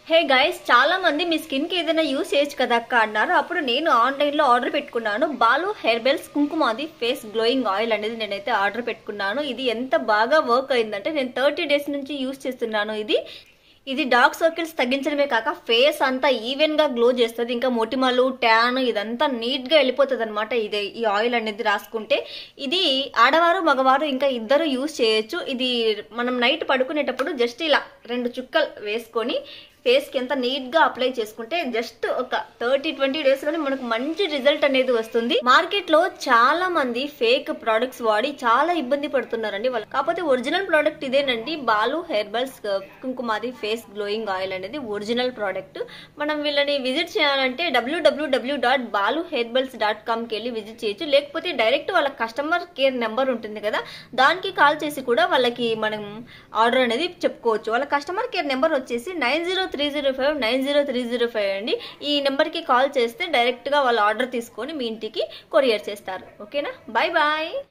hey guys చాలా మంది మీ skin కి ఏదైనా యూస్ చేయొచ్చు కదా అక్క అన్నారు అప్పుడు నేను ఆన్లైన్ లో ఆర్డర్ పెట్టుకున్నాను Balu Herbals Kumkumadi face glowing oil అనేది నేనైతే ఆర్డర్ పెట్టుకున్నాను ఇది ఎంత బాగా వర్క్ అయిందంటే నేను థర్టీ డేస్ నుంచి యూస్ చేస్తున్నాను ఇది ఇది డార్క్ సర్కిల్స్ తగ్గించడమే కాక ఫేస్ అంతా ఈవెన్ గా గ్లో చేస్తుంది ఇంకా మొటిమలు ట్యాన్ ఇదంతా నీట్ గా వెళ్ళిపోతుంది అనమాట ఇది ఈ ఆయిల్ అనేది రాసుకుంటే ఇది ఆడవారు మగవారు ఇంకా ఇద్దరు యూస్ చేయొచ్చు ఇది మనం నైట్ పడుకునేటప్పుడు జస్ట్ ఇలా రెండు చుక్కలు వేసుకొని ఫేస్ కి ఎంత నీట్ గా అప్లై చేసుకుంటే జస్ట్ ఒక థర్టీ ట్వంటీ డేస్ లోనే మనకు మంచి రిజల్ట్ అనేది వస్తుంది మార్కెట్ లో చాలా మంది ఫేక్ ప్రొడక్ట్స్ వాడి చాలా ఇబ్బంది పడుతున్నారండి వాళ్ళు కాకపోతే ఒరిజినల్ ప్రోడక్ట్ ఇదేనండి Balu Herbals Kumkumadi face glowing oil అనేది ఒరిజినల్ ప్రోడక్ట్ మనం వీళ్ళని విజిట్ చేయాలంటే W W W dot Balu Herbals dot కామ్కి వెళ్ళి విజిట్ చేయొచ్చు లేకపోతే డైరెక్ట్ వాళ్ళ కస్టమర్ కేర్ నెంబర్ ఉంటుంది కదా దానికి కాల్ చేసి కూడా వాళ్ళకి మనం ఆర్డర్ అనేది చెప్పుకోవచ్చు వాళ్ళ కస్టమర్ కేర్ నెంబర్ వచ్చేసి nine zero three zero five nine zero three zero five అండి ఈ నెంబర్కి కాల్ చేస్తే డైరెక్ట్గా వాళ్ళు ఆర్డర్ తీసుకొని మీ ఇంటికి కొరియర్ చేస్తారు ఓకేనా బాయ్ బాయ్